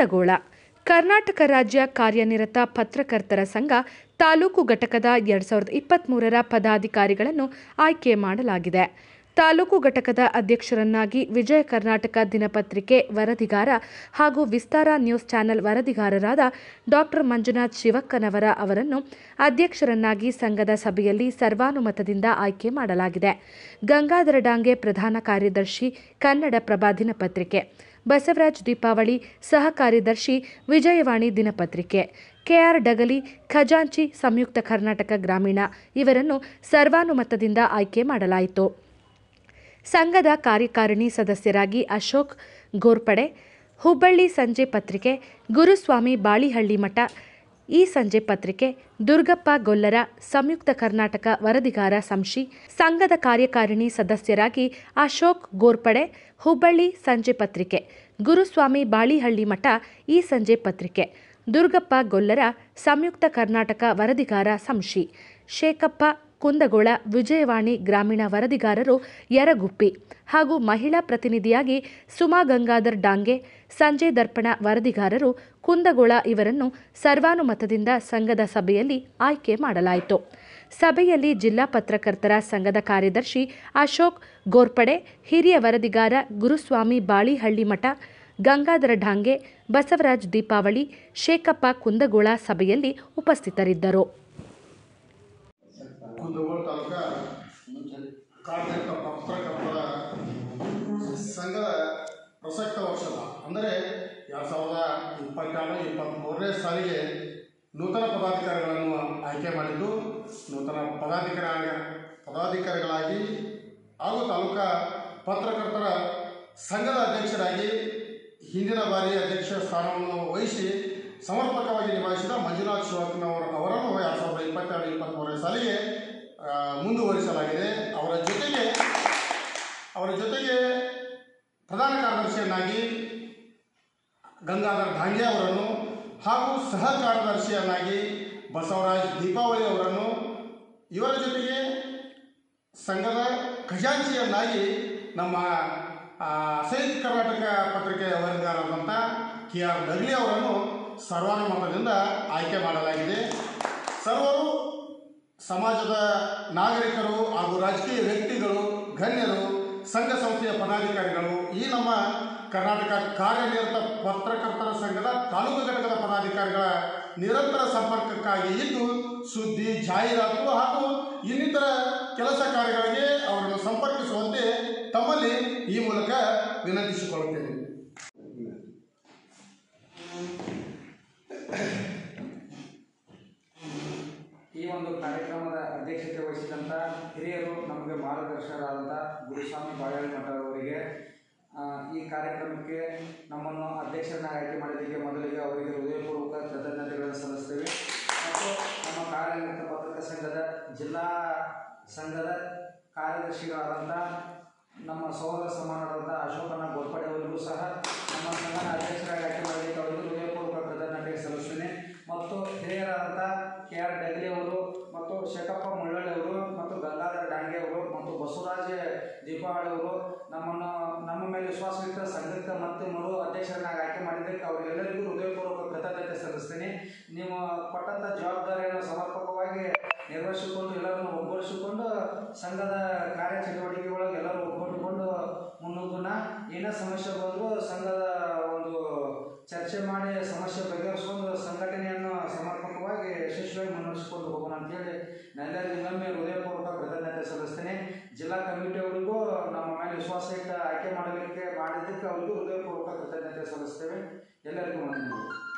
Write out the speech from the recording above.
ಕುಂದಗೋಳ ಕರ್ನಾಟಕ ರಾಜ್ಯ ಕಾರ್ಯನಿರತ ಪತ್ರಕರ್ತರ ಸಂಘ ತಾಲೂಕು ಘಟಕದ ಎರಡು ಸಾವಿರದ ಇಪ್ಪತ್ತ್ಮೂರರ ಪದಾಧಿಕಾರಿಗಳನ್ನು ಆಯ್ಕೆ ಮಾಡಲಾಗಿದೆ ತಾಲೂಕು ಘಟಕದ ಅಧ್ಯಕ್ಷರನ್ನಾಗಿ ವಿಜಯ ಕರ್ನಾಟಕ ದಿನಪತ್ರಿಕೆ ವರದಿಗಾರ ಹಾಗೂ ವಿಸ್ತಾರ ನ್ಯೂಸ್ ಚಾನೆಲ್ ವರದಿಗಾರರಾದ ಡಾಕ್ಟರ್ ಮಂಜುನಾಥ್ ಶಿವಕ್ಕನವರ ಅವರನ್ನು ಅಧ್ಯಕ್ಷರನ್ನಾಗಿ ಸಂಘದ ಸಭೆಯಲ್ಲಿ ಸರ್ವಾನುಮತದಿಂದ ಆಯ್ಕೆ ಮಾಡಲಾಗಿದೆ ಗಂಗಾಧರ ಡಾಂಗೆ ಪ್ರಧಾನ ಕಾರ್ಯದರ್ಶಿ ಕನ್ನಡ ಪ್ರಭಾ ದಿನಪತ್ರಿಕೆ ಬಸವರಾಜ್ ದೀಪಾವಳಿ ಸಹ ಕಾರ್ಯದರ್ಶಿ ವಿಜಯವಾಣಿ ದಿನಪತ್ರಿಕೆ ಕೆಆರ್ ಡಗಲಿ ಖಜಾಂಚಿ ಸಂಯುಕ್ತ ಕರ್ನಾಟಕ ಗ್ರಾಮೀಣ ಇವರನ್ನು ಸರ್ವಾನುಮತದಿಂದ ಆಯ್ಕೆ ಮಾಡಲಾಯಿತು ಸಂಘದ ಕಾರ್ಯಕಾರಿಣಿ ಸದಸ್ಯರಾಗಿ ಅಶೋಕ್ ಗೋರ್ಪಡೆ ಹುಬ್ಬಳ್ಳಿ ಸಂಜೆ ಪತ್ರಿಕೆ ಗುರುಸ್ವಾಮಿ ಬಾಳಿಹಳ್ಳಿ ಮಠ ಈ ಸಂಜೆ ಪತ್ರಿಕೆ ದುರ್ಗಪ್ಪ ಗೊಲ್ಲರ ಸಂಯುಕ್ತ ಕರ್ನಾಟಕ ವರದಿಗಾರ ಸಂಶಿ ಸಂಘದ ಕಾರ್ಯಕಾರಿಣಿ ಸದಸ್ಯರಾಗಿ ಅಶೋಕ್ ಗೋರ್ಪಡೆ ಹುಬ್ಬಳ್ಳಿ ಸಂಜೆ ಪತ್ರಿಕೆ ಗುರುಸ್ವಾಮಿ ಬಾಳಿಹಳ್ಳಿ ಮಠ ಈ ಸಂಜೆ ಪತ್ರಿಕೆ ದುರ್ಗಪ್ಪ ಗೊಲ್ಲರ ಸಂಯುಕ್ತ ಕರ್ನಾಟಕ ವರದಿಗಾರ ಸಂಶಿ ಶೇಖಪ್ಪ ಕುಂದಗೋಳ ವಿಜಯವಾಣಿ ಗ್ರಾಮೀಣ ವರದಿಗಾರರು ಯರಗುಪ್ಪಿ ಹಾಗೂ ಮಹಿಳಾ ಪ್ರತಿನಿಧಿಯಾಗಿ ಸುಮಾ ಗಂಗಾಧರ್ ಡಾಂಗೆ ಸಂಜಯ್ ದರ್ಪಣ ವರದಿಗಾರರು ಕುಂದಗೋಳ ಇವರನ್ನು ಸರ್ವಾನುಮತದಿಂದ ಸಂಘದ ಸಭೆಯಲ್ಲಿ ಆಯ್ಕೆ ಮಾಡಲಾಯಿತು ಸಭೆಯಲ್ಲಿ ಜಿಲ್ಲಾ ಪತ್ರಕರ್ತರ ಸಂಘದ ಕಾರ್ಯದರ್ಶಿ ಅಶೋಕ್ ಗೋರ್ಪಡೆ ಹಿರಿಯ ವರದಿಗಾರ ಗುರುಸ್ವಾಮಿ ಬಾಳಿಹಳ್ಳಿ ಮಠ ಗಂಗಾಧರ ಢಾಂಗೆ ಬಸವರಾಜ್ ದೀಪಾವಳಿ ಶೇಖಪ್ಪ ಕುಂದಗೋಳ ಸಭೆಯಲ್ಲಿ ಉಪಸ್ಥಿತರಿದ್ದರು ಕುಂದಗೋಳ ತಾಲೂಕ ಕಾರ್ಮಿಕ ಪತ್ರಕರ್ತರ ಸಂಘದ ಪ್ರಸಕ್ತ ವರ್ಷದ ಅಂದರೆ ಎರಡು ಸಾವಿರದ ಇಪ್ಪತ್ತೆರಡು ಇಪ್ಪತ್ತ್ಮೂರನೇ ಸಾಲಿಗೆ ನೂತನ ಪದಾಧಿಕಾರಿಗಳನ್ನು ಆಯ್ಕೆ ಮಾಡಿದ್ದು ನೂತನ ಪದಾಧಿಕಾರಿ ಪದಾಧಿಕಾರಿಗಳಾಗಿ ಹಾಗೂ ತಾಲೂಕಾ ಪತ್ರಕರ್ತರ ಸಂಘದ ಅಧ್ಯಕ್ಷರಾಗಿ ಹಿಂದಿನ ಬಾರಿ ಅಧ್ಯಕ್ಷ ಸ್ಥಾನವನ್ನು ವಹಿಸಿ ಸಮರ್ಪಕವಾಗಿ ನಿಭಾಯಿಸಿದ ಮಂಜುನಾಥ್ ಶಿವಕ್ಕನವರು ಅವರನ್ನು ಎರಡು ಸಾವಿರದ ಇಪ್ಪತ್ತೆರಡು ಇಪ್ಪತ್ತ್ಮೂರನೇ ಸಾಲಿಗೆ ಆ, ಮುಂದುವರಿಸಲಾಗಿದೆ ಅವರ ಜೊತೆಗೆ ಅವರ ಜೊತೆಗೆ ಪ್ರಧಾನ ಕಾರ್ಯದರ್ಶಿಯನ್ನಾಗಿ ಗಂಗಾಧರ್ ಢಾಂಗೆ ಅವರನ್ನು ಹಾಗೂ ಸಹ ಕಾರ್ಯದರ್ಶಿಯನ್ನಾಗಿ ಬಸವರಾಜ್ ದೀಪಾವಳಿ ಅವರನ್ನು ಇವರ ಜೊತೆಗೆ ಸಂಘದ ಖಜಾಂಚಿಯನ್ನಾಗಿ ನಮ್ಮ ಆ, ಸಂಯುಕ್ತ ಕರ್ನಾಟಕ ಪತ್ರಿಕೆಯ ವರದಿಗಾರರಾದಂಥ ಕೆ ಆರ್ ಡಗ್ಲಿ ಅವರನ್ನು ಸರ್ವಾನುಮತದಿಂದ ಆಯ್ಕೆ ಮಾಡಲಾಗಿದೆ ಸರ್ವರು ಸಮಾಜದ ನಾಗರಿಕರು ಹಾಗೂ ರಾಜಕೀಯ ವ್ಯಕ್ತಿಗಳು ಗಣ್ಯರು ಸಂಘ ಸಂಸ್ಥೆಯ ಪದಾಧಿಕಾರಿಗಳು ಈ ನಮ್ಮ ಕರ್ನಾಟಕ ಕಾರ್ಯನಿರತ ಪತ್ರಕರ್ತರ ಸಂಘದ ತಾಲೂಕು ಘಟಕದ ಪದಾಧಿಕಾರಿಗಳ ನಿರಂತರ ಸಂಪರ್ಕಕ್ಕಾಗಿ ಇದ್ದು ಸುದ್ದಿ ಜಾಹೀರಾತು ಹಾಗೂ ಇನ್ನಿತರ ಕೆಲಸ ಕಾರ್ಯಗಳಿಗೆ ಅವರನ್ನು ಸಂಪರ್ಕಿಸುವಂತೆ ತಮ್ಮಲ್ಲಿ ಈ ಮೂಲಕ ವಿನಂತಿಸಿಕೊಳ್ಳುತ್ತೇನೆ ಈ ಒಂದು ಕಾರ್ಯಕ್ರಮದ ಅಧ್ಯಕ್ಷತೆ ವಹಿಸಿದಂಥ ಹಿರಿಯರು ನಮಗೆ ಮಾರ್ಗದರ್ಶಕರಾದಂಥ ಗುರುಸ್ವಾಮಿ ಬಾಳಾಳಿ ಮಠ ಅವರಿಗೆ ಆ, ಈ ಕಾರ್ಯಕ್ರಮಕ್ಕೆ ನಮ್ಮನ್ನು ಅಧ್ಯಕ್ಷರನ್ನಾಗಿ ಆಯ್ಕೆ ಮಾಡಿದ್ದಕ್ಕೆ ಮೊದಲಿಗೆ ಅವರಿಗೆ ಹೃದಯಪೂರ್ವಕ ಕೃತಜ್ಞತೆಗಳನ್ನು ಸಲ್ಲಿಸ್ತೇವೆ ಮತ್ತು ನಮ್ಮ ಕಾರ್ಯನಿರತ ಪತ್ರಕ ಸಂಘದ ಜಿಲ್ಲಾ ಸಂಘದ ಕಾರ್ಯದರ್ಶಿಗಳಾದಂಥ ನಮ್ಮ ಸಹೋದರ ಸಮಾನರಾದಂಥ ಅಶೋಕನ ಗೋರ್ಪಡೆ ಅವರಿಗೂ ಸಹ ನಮ್ಮ ಸಂಘದ ಅಧ್ಯಕ್ಷರಾಗಿ ಆಯ್ಕೆ ಮಾಡಿದ್ದಕ್ಕೆ ಅವರಿಗೂ ಹೃದಯಪೂರ್ವಕ ಕೃತಜ್ಞತೆ ಸಲ್ಲಿಸ್ತೇನೆ ಮತ್ತು ಹಿರಿಯರಾದಂಥ ಕೆ ಆರ್ ಡಗ್ಲಿ ಅವರು ಮತ್ತು ಶೇಖಪ್ಪ ಮುಳ್ಳಳ್ಳಿ ಅವರು ಮತ್ತು ಗಂಗಾಧರ ಡಾಂಗೆ ಅವರು ಮತ್ತು ಬಸವರಾಜ ದೀಪಾವಳಿ ಅವರು ನಮ್ಮನ್ನು ನಮ್ಮ ಮೇಲೆ ವಿಶ್ವಾಸವಿಟ್ಟ ಸಂಘಕ್ಕೆ ಮತ್ತೆ ಮರು ಅಧ್ಯಕ್ಷರನ್ನಾಗಿ ಆಯ್ಕೆ ಮಾಡಿದ್ದಕ್ಕೆ ಅವರಿಗೆಲ್ಲರಿಗೂ ಹೃದಯಪೂರ್ವಕ ಕೃತಜ್ಞತೆ ಸಲ್ಲಿಸ್ತೀನಿ ನೀವು ಕೊಟ್ಟಂಥ ಜವಾಬ್ದಾರಿಯನ್ನು ಸಮರ್ಪಕವಾಗಿ ನಿರ್ವಹಿಸಿಕೊಂಡು ಎಲ್ಲರನ್ನು ಒಗ್ಗೂಡಿಸಿಕೊಂಡು ಸಂಘದ ಕಾರ್ಯಚಟುವಟಿಕೆಗಳಿಗೆ ಎಲ್ಲರೂ ಒಗ್ಗೂಡಿಕೊಂಡು ಮುನ್ನುಗ್ಗೋಣ ಏನೇ ಸಮಸ್ಯೆ ಬಂದರೂ ಸಂಘದ ಒಂದು ಚರ್ಚೆ ಮಾಡಿ ಸಮಸ್ಯೆ ಬಗೆಹರಿಸ್ಕೊಂಡು ಸಂಘಟನೆಯನ್ನು ಸಮರ್ಪಕವಾಗಿ ಯಶಸ್ವಿಯಾಗಿ ಮುನ್ನಡೆಸಿಕೊಂಡು ಹೋಗೋಣ ಅಂತೇಳಿ ನಾನೆಲ್ಲರಿಗೂ ಇನ್ನೊಮ್ಮೆ ಹೃದಯಪೂರ್ವಕ ಕೃತಜ್ಞತೆ ಸಲ್ಲಿಸ್ತೇನೆ ಜಿಲ್ಲಾ ಕಮಿಟಿಯವರಿಗೂ ನಮ್ಮ ಮೇಲೆ ವಿಶ್ವಾಸ ಇಟ್ಟು ಆಯ್ಕೆ ಮಾಡಲಿಕ್ಕೆ ಮಾಡಿದ್ದಕ್ಕೆ ಅವರಿಗೂ ಹೃದಯಪೂರ್ವಕ ಕೃತಜ್ಞತೆ ಸಲ್ಲಿಸ್ತೇವೆ ಎಲ್ಲರಿಗೂ ವಂದನೆಗಳು